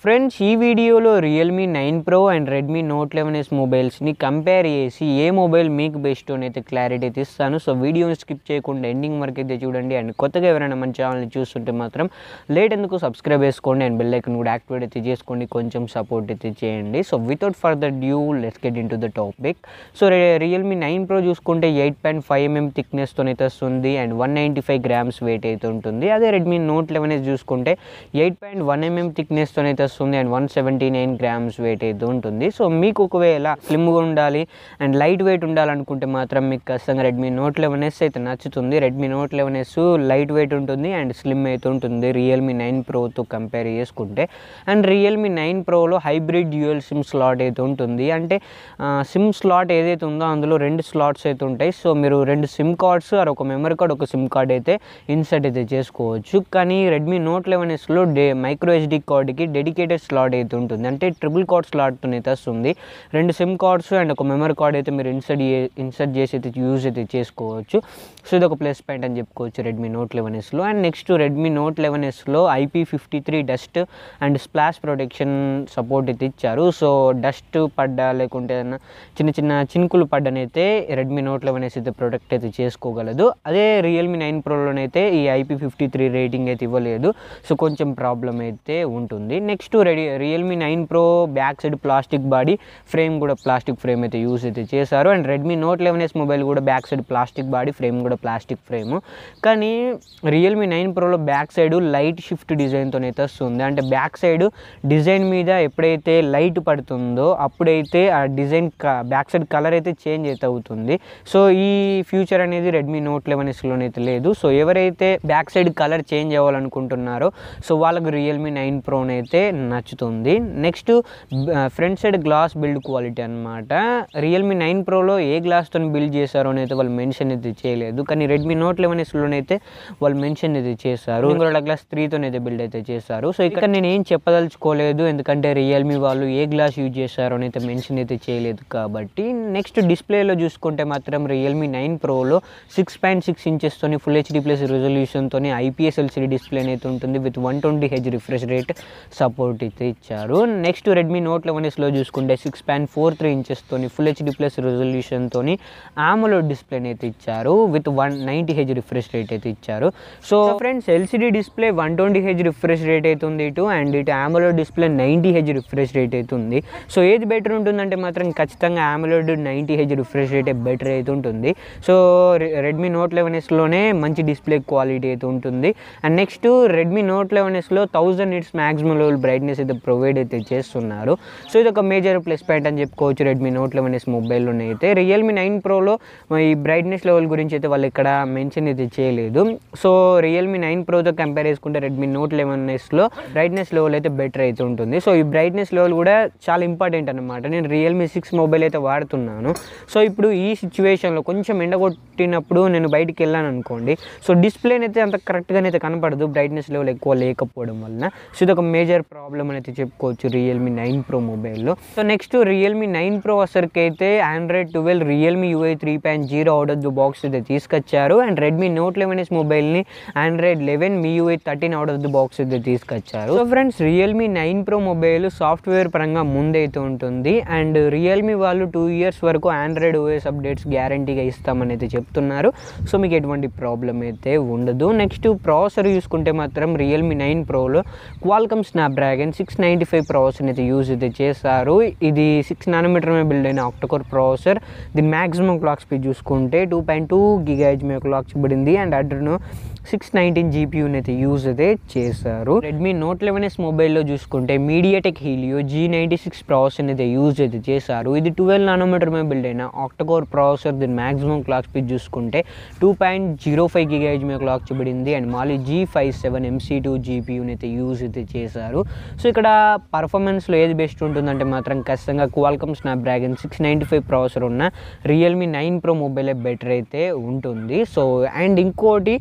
friends ఈ వీడియోలో Realme nine pro and Redmi note eleven S మొబైల్స్ని కంపేర్ చేసి ఏ మొబైల్ మీకు బెస్ట్ అని అయితే క్లారిటీ అయితే ఇస్తాను సో వీడియోని స్కిప్ చేయకుండా ఎండింగ్ వరకు అయితే చూడండి అండ్ కొత్తగా ఎవరైనా మన ఛానల్ని చూస్తుంటే మాత్రం లేట్ ఎందుకు సబ్స్క్రైబ్ చేసుకోండి అండ్ బెల్ ఐకన్ కూడా యాక్టివేట్ అయితే చేసుకోండి కొంచెం సపోర్ట్ అయితే చేయండి so without further due let's get into the topic so Realme nine pro చూసుకుంటే ఎయిట్ పాయింట్ ఫైవ్ ఎంఎం థిక్నెస్తో అయితే వస్తుంది and one ninety five grams weight అయితే ఉంటుంది అదే రెడ్మీ నోట్ లెవెన్ ఎస్ చూసుకుంటే ఎయిట్ పాయింట్ వన్ ఎంఎం థిక్నెస్తో అయితే వస్తుంది and one seventy nine grams weight అయితే ఉంటుంది సో మీకు ఒకవేళ స్లిమ్గా ఉండాలి అండ్ లైట్ వెయిట్ ఉండాలనుకుంటే మాత్రం మీకు ఖచ్చితంగా రెడ్మీ నోట్ లెవెన్ ఎస్ అయితే నచ్చుతుంది Redmi note eleven S light weight ఉంటుంది అండ్ స్లిమ్ అయితే ఉంటుంది రియల్మీ నైన్ ప్రోతో కంపేర్ చేసుకుంటే అండ్ రియల్మీ నైన్ ప్రోలో హైబ్రిడ్ డ్యూయల్ సిమ్ స్లాట్ అయితే ఉంటుంది అంటే సిమ్ స్లాట్ ఏదైతే ఉందో అందులో రెండు స్లాట్స్ అయితే ఉంటాయి సో మీరు రెండు సిమ్ కార్డ్స్ ఆర్ ఒక మెమరీ కార్డ్ ఒక సిమ్ కార్డ్ అయితే ఇన్సర్ట్ అయితే చేసుకోవచ్చు కానీ రెడ్మీ నోట్ లెవెన్ ఎస్లో డే మైక్రో ఎస్డి కార్డ్కి డెడికేటెడ్ స్లాట్ అయితే ఉంటుంది అంటే ట్రిపుల్ కార్డ్ స్లాట్తో అయితే వస్తుంది రెండు సిమ్ కార్డ్స్ అండ్ ఒక మెమరీ కార్డ్ అయితే మీరు ఇన్సర్ట్ ఇన్సర్ట్ చేసి అయితే యూజ్ అయితే చేసుకోవచ్చు సో ఇది ఒక ప్లస్ పాయింట్ అని చెప్పుకోవచ్చు రెడ్మీ నోట్ లెవెన్ ఎస్లో and next Redmi note eleven ఎస్లో IP fifty three dust and splash protection support అయితే ఇచ్చారు సో డస్ట్ పడ్డా లేకుంటే ఏదైనా చిన్న చిన్న చినుకులు పడ్డనైతే రెడ్మీ నోట్ లెవెన్ ఎస్ అయితే ప్రొటెక్ట్ అయితే చేసుకోగలదు అదే రియల్మీ నైన్ ప్రోలోనైతే ఈ ఐపీ ఫిఫ్టీ త్రీ రేటింగ్ అయితే ఇవ్వలేదు సో కొంచెం ప్రాబ్లం అయితే ఉంటుంది next ready Realme nine pro back side plastic body frame కూడా ప్లాస్టిక్ ఫ్రేమ్ అయితే యూస్ అయితే చేశారు and Redmi note eleven S mobile కూడా back side plastic body frame కూడా ప్లాస్టిక్ ఫ్రేమ్ కానీ రియల్మీ నైన్ ప్రోలో బ్యాక్ సైడ్ లైట్ షిఫ్ట్ డిజైన్తో అయితే వస్తుంది అంటే బ్యాక్ సైడ్ డిజైన్ మీద ఎప్పుడైతే లైట్ పడుతుందో అప్పుడైతే ఆ డిజైన్ బ్యాక్ సైడ్ కలర్ అయితే చేంజ్ అయితే అవుతుంది సో ఈ ఫ్యూచర్ అనేది రెడ్మీ నోట్ లెవెన్ ఎస్లోనైతే లేదు సో ఎవరైతే బ్యాక్ సైడ్ కలర్ చేంజ్ అవ్వాలనుకుంటున్నారో సో వాళ్ళకు రియల్మీ నైన్ ప్రోన్ అయితే నచ్చుతుంది next front side glass build quality అనమాట రియల్మీ నైన్ ప్రోలో ఏ గ్లాస్తో బిల్డ్ చేశారో అయితే వాళ్ళు మెన్షన్ అయితే చేయలేదు కానీ రెడ్మీ నోట్ లెవెన్ ఎస్లోనైతే వాళ్ళు మెన్షన్ అయితే చేశారు ఇంకొక గ్లాస్ త్రీతో అయితే బిల్డ్ అయితే చేశారు సో ఇక్కడ నేను ఏం చెప్పదలుచుకోలేదు ఎందుకంటే రియల్మీ వాళ్ళు ఏ గ్లాస్ యూజ్ చేశారో అయితే మెన్షన్ అయితే చేయలేదు కాబట్టి నెక్స్ట్ డిస్ప్లేలో చూసుకుంటే మాత్రం రియల్మీ నైన్ ప్రోలో సిక్స్ పాయింట్ సిక్స్ ఇంచెస్తోని ఫుల్ హెచ్డి ప్లస్ రెజల్యూషన్తో ఐపీఎస్ ఎల్సీడీ డిస్ప్లే అయితే ఉంటుంది with one twenty H refresh rate support అయితే ఇచ్చారు నెక్స్ట్ రెడ్మీ నోట్ లెవెన్ ఎస్లో చూసుకుంటే సిక్స్ పాయింట్ ఫోర్ త్రీ ఇంచెస్తోని ఫుల్ హెచ్డి ప్లస్ రెజల్యూషన్తో ఆమలో డిస్ప్లేని అయితే ఇచ్చారు with one ninety H refresh rate అయితే ఇచ్చారు so friends LCD display one twenty H refresh rate అయితే ఉంది ఇటు అండ్ ఇటు ఆమలో display ninety H refresh rate అయితే ఉంది సో ఏది బెటర్ ఉంటుందంటే మాత్రం ఖచ్చితంగా AMOLED ninety H refresh rate better అయితే ఉంటుంది సో రెడ్మీ నోట్ లెవెన్ ఎస్లోనే మంచి డిస్ప్లే క్వాలిటీ అయితే ఉంటుంది and next Redmi note eleven ఎస్లో thousand nits maximum level brightness అయితే ప్రొవైడ్ అయితే చేస్తున్నారు సో ఇది ఒక మేజర్ ప్లస్ పాయింట్ అని చెప్పుకోవచ్చు రెడ్మీ నోట్ లెవెన్ ఎస్ మొబైల్లోనే అయితే రియల్మీ నైన్ ప్రోలో ఈ బ్రైట్నెస్ లెవెల్ గురించి అయితే వాళ్ళు ఇక్కడ మెన్షన్ అయితే చేయలేదు సో రియల్మీ నైన్ ప్రోతో కంపేర్ చేసుకుంటే రెడ్మీ నోట్ లెవెన్ ఎస్లో బ్రైట్నెస్ లెవెల్ అయితే బెటర్ అయితే ఉంటుంది సో ఈ బ్రైట్నెస్ లెవెల్ కూడా చాలా ఇంపార్టెంట్ అనమాట నేను రియల్మీ సిక్స్ మొబైల్ అయితే వాడుతున్నాను సో ఇప్పుడు ఈ సిచ్యువేషన్లో కొంచెం ఎండ కొట్టినప్పుడు నేను బయటికి వెళ్ళాను అనుకోండి సో డిస్ప్లేని అయితే అంత కరెక్ట్గానే అయితే కనపడదు బ్రైట్నెస్ లెవెల్ ఎక్కువ లేకపోవడం వలన సో ఇది ఒక మేజర్ ప్రాబ్లం అని అయితే చెప్పుకోవచ్చు రియల్మీ నైన్ ప్రో మొబైల్లో so next Realme nine pro వచ్చరికి అయితే Android twelve Realme UI three point zero out of the box అయితే తీసుకొచ్చారు and Redmi note eleven S మొబైల్ని Android eleven Mi UI thirteen out of the box అయితే తీసుకొచ్చారు so friends Realme nine pro mobile software పరంగా ముందైతే ఉంటుంది and Realme వాళ్ళు two years వరకు ఆండ్రాయిడ్ ఓఎస్ అప్డేట్స్ గ్యారంటీగా ఇస్తామని అయితే చెప్తున్నారు సో మీకు ఎటువంటి ప్రాబ్లం అయితే ఉండదు నెక్స్ట్ ప్రాసెసర్ చూసుకుంటే మాత్రం రియల్మీ నైన్ ప్రోలో Qualcomm Snapdragon six ninety five processor అయితే యూజ్ అయితే చేస్తారు ఇది సిక్స్ నానోమీటర్ మీద బిల్డ్ అయిన ఆక్టోకోర్ ప్రాసెసర్ దీని మ్యాక్సిమం క్లాక్ స్పీడ్ చూసుకుంటే టూ పాయింట్ టూ గిగాజ్ మీద క్లాక్ పడింది అండ్ అడ్రను సిక్స్ నైన్టీన్ జీపీయూని అయితే యూజ్ అయితే చేశారు రెడ్మీ నోట్ లెవెన్ ఎస్ మొబైల్లో చూసుకుంటే MediaTek Helio G ninety six processor అయితే యూజ్ అయితే చేశారు ఇది ట్వెల్వ్ నానోమీటర్ మీద బిల్డ్ అయిన ఆక్టోకోర్ ప్రాసెసర్ దీని మ్యాక్సిమం క్లాక్ స్పీడ్ చూసుకుంటే టూ పాయింట్ జీరో ఫైవ్ గిగాజ్ మీద క్లాక్ చూపడింది and Mali G five seven MC two జీపీయూని అయితే యూజ్ అయితే చేశారు సో ఇక్కడ పర్ఫార్మెన్స్లో ఏది బెస్ట్ ఉంటుందంటే మాత్రం ఖచ్చితంగా Qualcomm Snapdragon six ninety five processor ఉన్న రియల్మీ నైన్ ప్రో మొబైలే బెటర్ అయితే ఉంటుంది సో అండ్ ఇంకోటి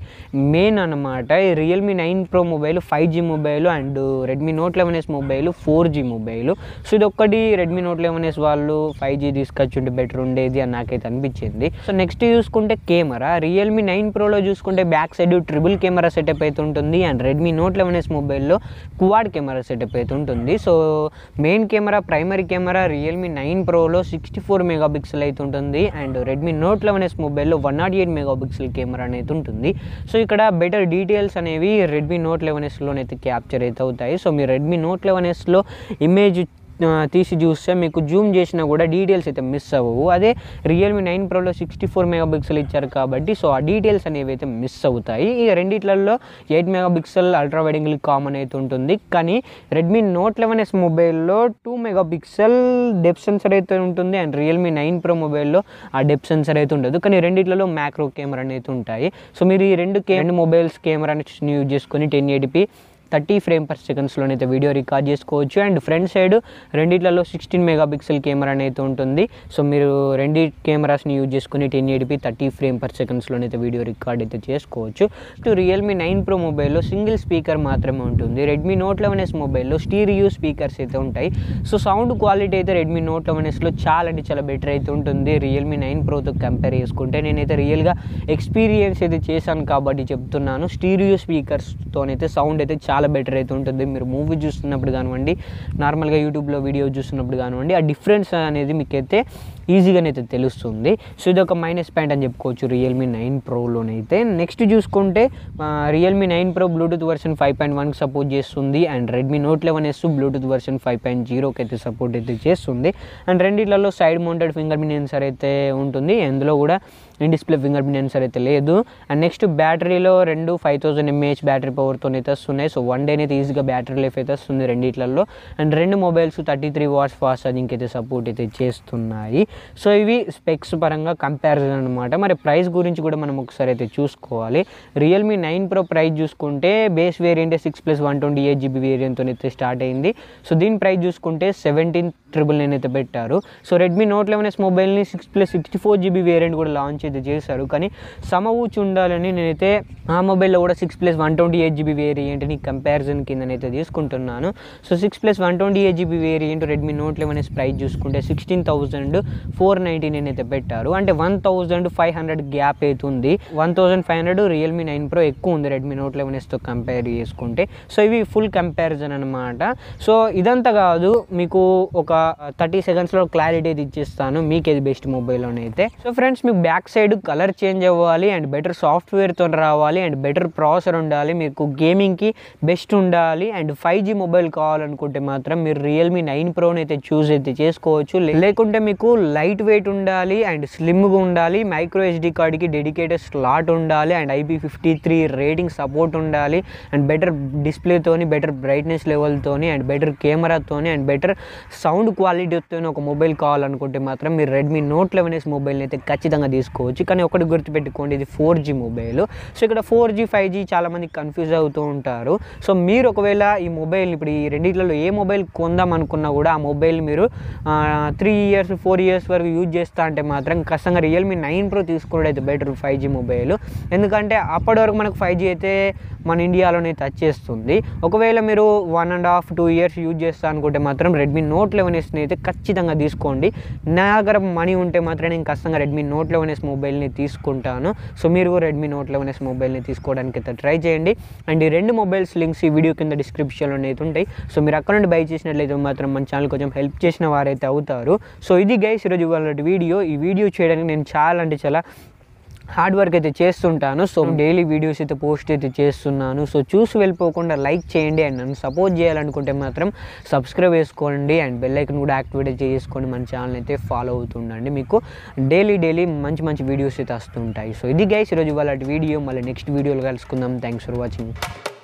మెయిన్ అనమాట ఈ Realme nine pro mobile five G mobile and Redmi note eleven S mobile four G mobile so ఇది ఒక్కటి రెడ్మీ నోట్ లెవెన్ ఎస్ వాళ్ళు ఫైవ్ జీ తీసుకొచ్చుంటే బెటర్ ఉండేది అని నాకైతే అనిపించింది సో నెక్స్ట్ చూసుకుంటే కెమెరా రియల్మీ నైన్ ప్రోలో చూసుకుంటే back side triple camera setup అయితే ఉంటుంది and Redmi note eleven S మొబైల్లో క్వాడ్ కెమెరా సెటప్ అయితే ఉంటుంది so main camera primary camera Realme nine ప్రోలో సిక్స్టీ ఫోర్ మెగా పిక్సెల్ అయితే ఉంటుంది and Redmi note eleven S మొబైల్లో one naught eight mega pixel camera అనేది ఉంటుంది సో ఇక్కడ బెటర్ డీటెయిల్స్ అనేవి రెడ్మీ నోట్ లెవెన్ ఎస్లోనైతే క్యాప్చర్ అయితే అవుతాయి సో మీరు రెడ్మీ నోట్ లెవెన్ ఎస్లో ఇమేజ్ ఆ, తీసి చూస్తే మీకు జూమ్ చేసినా కూడా డీటెయిల్స్ అయితే మిస్ అవ్వవు అదే రియల్మీ నైన్ ప్రోలో సిక్స్టీ ఫోర్ మెగా పిక్సెల్ ఇచ్చారు కాబట్టి సో ఆ డీటెయిల్స్ అనేవి అయితే మిస్ అవుతాయి ఈ రెండిట్లలో eight mega pixel ultra wide angle common అయితే ఉంటుంది కానీ రెడ్మీ నోట్ లెవెన్ ఎస్ మొబైల్లో two mega pixel depth sensor అయితే ఉంటుంది అండ్ రియల్మీ నైన్ ప్రో మొబైల్లో ఆ డెప్ సెన్సర్ అయితే ఉండదు కానీ రెండిట్లలో మ్యాక్రో కెమెరా అయితే ఉంటాయి సో మీరు ఈ రెండు కే రెండు మొబైల్స్ కెమెరాని యూజ్ చేసుకొని ten eighty P thirty frame per సెకండ్స్లోనైతే వీడియో రికార్డ్ చేసుకోవచ్చు అండ్ ఫ్రంట్ సైడ్ రెండిట్లలో సిక్స్టీన్ మెగా పిక్సెల్ కెమెరా అయితే ఉంటుంది సో మీరు రెండు కెమెరాస్ని యూజ్ చేసుకుని ten eighty P thirty frame per సెకండ్స్లోనైతే వీడియో రికార్డ్ అయితే చేసుకోవచ్చు టు రియల్మీ నైన్ ప్రో మొబైల్లో సింగిల్ స్పీకర్ మాత్రమే ఉంటుంది రెడ్మీ నోట్ లెవెన్ ఎస్ మొబైల్లో స్టీరియో స్పీకర్స్ అయితే ఉంటాయి సో సౌండ్ క్వాలిటీ అయితే రెడ్మీ నోట్ లెవెన్ ఎస్లో చాలా అంటే చాలా బెటర్ అయితే ఉంటుంది రియల్మీ నైన్ ప్రోతో కంపేర్ చేసుకుంటే నేనైతే రియల్గా ఎక్స్పీరియన్స్ అయితే చేశాను కాబట్టి చెప్తున్నాను స్టీరియో స్పీకర్స్తోనైతే సౌండ్ అయితే చాలా బెటర్ అయితే ఉంటుంది మీరు మూవీ చూస్తున్నప్పుడు కానివ్వండి నార్మల్గా యూట్యూబ్లో వీడియో చూస్తున్నప్పుడు కానివ్వండి ఆ డిఫరెన్స్ అనేది మీకైతే ఈజీగానైతే తెలుస్తుంది సో ఇది ఒక మైనస్ పాయింట్ అని చెప్పుకోవచ్చు రియల్మీ నైన్ ప్రోలోనైతే నెక్స్ట్ చూసుకుంటే Realme nine Pro Bluetooth version five point వన్కి సపోర్ట్ చేస్తుంది and Redmi note eleven S Bluetooth version five point జీరోకి అయితే సపోర్ట్ అయితే చేస్తుంది అండ్ రెండిట్లలో side mounted fingerprint sensor అయితే ఉంటుంది అందులో కూడా in display fingerprint sensor అయితే లేదు అండ్ నెక్స్ట్ బ్యాటరీలో రెండు ఫైవ్ థౌసండ్ ఎంఏహెచ్ బ్యాటరీ పవర్తో అయితే వస్తున్నాయి సో వన్ డే అయితే ఈజీగా బ్యాటరీ లైఫ్ అయితే వస్తుంది రెండిట్లలో అండ్ రెండు mobiles thirty three watts fast charging అయితే సపోర్ట్ అయితే చేస్తున్నాయి సో ఇవి స్పెక్స్ పరంగా కంపారిజన్ అనమాట మరి ప్రైస్ గురించి కూడా మనం ఒకసారి అయితే చూసుకోవాలి రియల్మీ నైన్ ప్రో ప్రైస్ చూసుకుంటే base variant six plus one twenty eight GB వేరియంట్తో అయితే స్టార్ట్ అయింది సో దీని ప్రైస్ చూసుకుంటే సెవెంటీన్ ట్రిపుల్ నైన్ అయితే పెట్టారు so Redmi note eleven S మొబైల్ని six plus sixty four GB variant కూడా లాంచ్ అయితే చేశారు కానీ సమవూచి ఉండాలని నేనైతే ఆ మొబైల్లో కూడా six plus one twenty eight GB వేరియంట్ని కంపారిజన్ కిందనైతే తీసుకుంటున్నాను so six plus one twenty eight GB variant Redmi note eleven S price చూసుకుంటే sixteen thousand four ninety nine అయితే పెట్టారు అంటే one thousand five hundred gap అయితే ఉంది one thousand five hundred Realme nine Pro ఎక్కువ ఉంది రెడ్మీ నోట్ లెవెన్ ఎస్తో compare చేసుకుంటే సో ఇవి ఫుల్ కంపారిజన్ అనమాట సో ఇదంతా కాదు మీకు ఒక థర్టీ సెకండ్స్లో క్లారిటీ అయితే ఇచ్చేస్తాను మీకు ఏది బెస్ట్ మొబైల్లోనైతే సో ఫ్రెండ్స్ మీకు బ్యాక్ సైడ్ కలర్ చేంజ్ అవ్వాలి అండ్ బెటర్ సాఫ్ట్వేర్తో రావాలి అండ్ బెటర్ ప్రాసెసర్ ఉండాలి మీకు గేమింగ్కి బెస్ట్ ఉండాలి అండ్ ఫైవ్ జీ మొబైల్ కావాలనుకుంటే మాత్రం మీరు రియల్మీ నైన్ ప్రోని అయితే చూస్ అయితే చేసుకోవచ్చు లే- లేకుంటే మీకు లైట్ వెయిట్ ఉండాలి అండ్ స్లిమ్గా ఉండాలి మైక్రో ఎస్డి కార్డ్కి డెడికేటెడ్ స్లాట్ ఉండాలి and IP fifty three rating support ఉండాలి అండ్ బెటర్ డిస్ప్లేతోని బెటర్ బ్రైట్నెస్ లెవెల్తోని అండ్ బెటర్ కెమెరాతోని అండ్ బెటర్ సౌండ్ క్వాలిటీతో ఒక మొబైల్ కావాలనుకుంటే మాత్రం మీరు రెడ్మీ నోట్ లెవెన్ ఎస్ మొబైల్ని అయితే ఖచ్చితంగా తీసుకోవచ్చు కానీ ఒకటి గుర్తుపెట్టుకోండి ఇది ఫోర్ జీ మొబైల్ సో ఇక్కడ ఫోర్ జీ ఫైవ్ జీ చాలామంది కన్ఫ్యూజ్ అవుతూ ఉంటారు సో మీరు ఒకవేళ ఈ మొబైల్ ఇప్పుడు ఈ రెండిట్లలో ఏ మొబైల్ కొందాం అనుకున్నా కూడా ఆ మొబైల్ మీరు త్రీ ఇయర్స్ ఫోర్ ఇయర్స్ వరకు యూజ్ చేస్తా అంటే మాత్రం ఖచ్చితంగా రియల్మీ నైన్ ప్రో తీసుకోవడం అయితే బెటర్ ఫైవ్ జీ మొబైల్ ఎందుకంటే అప్పటి వరకు మనకు ఫైవ్ జీ అయితే మన ఇండియాలోనే టచ్ చేస్తుంది ఒకవేళ మీరు one and half two years use చేస్తా అనుకుంటే మాత్రం రెడ్మీ నోట్ లెవెన్ ఎస్ని అయితే ఖచ్చితంగా తీసుకోండి నా దగ్గర మనీ ఉంటే మాత్రం నేను ఖచ్చితంగా రెడ్మీ నోట్ లెవెన్ ఎస్ మొబైల్ని తీసుకుంటాను సో మీరు రెడ్మీ నోట్ లెవెన్ ఎస్ మొబైల్ని తీసుకోవడానికి అయితే ట్రై చేయండి అండ్ ఈ రెండు మొబైల్స్ లింక్స్ ఈ వీడియో కింద డిస్క్రిప్షన్లో అయితే ఉంటాయి సో మీరు అక్కడ నుండి బై చేసినట్లయితే మాత్రం మన ఛానల్ కొంచెం హెల్ప్ చేసిన వారైతే అవుతారు సో ఇది గైస్ ఈరోజు వాళ్ళ వీడియో ఈ వీడియో చేయడానికి నేను చాలా అంటే చాలా హార్డ్ వర్క్ అయితే చేస్తుంటాను సో డైలీ వీడియోస్ అయితే పోస్ట్ అయితే చేస్తున్నాను సో చూసి వెళ్ళిపోకుండా లైక్ చేయండి అండ్ నన్ను సపోర్ట్ చేయాలనుకుంటే మాత్రం సబ్స్క్రైబ్ చేసుకోండి అండ్ బెల్ ఐకన్ కూడా యాక్టివేట్ చేసుకొని మన ఛానల్ అయితే ఫాలో అవుతుండండి మీకు డైలీ డైలీ మంచి మంచి వీడియోస్ అయితే వస్తుంటాయి సో ఇది గైస్ ఈరోజు వాళ్ళ వీడియో మళ్ళీ నెక్స్ట్ వీడియోలో కలుసుకుందాం థ్యాంక్స్ ఫర్ వాచింగ్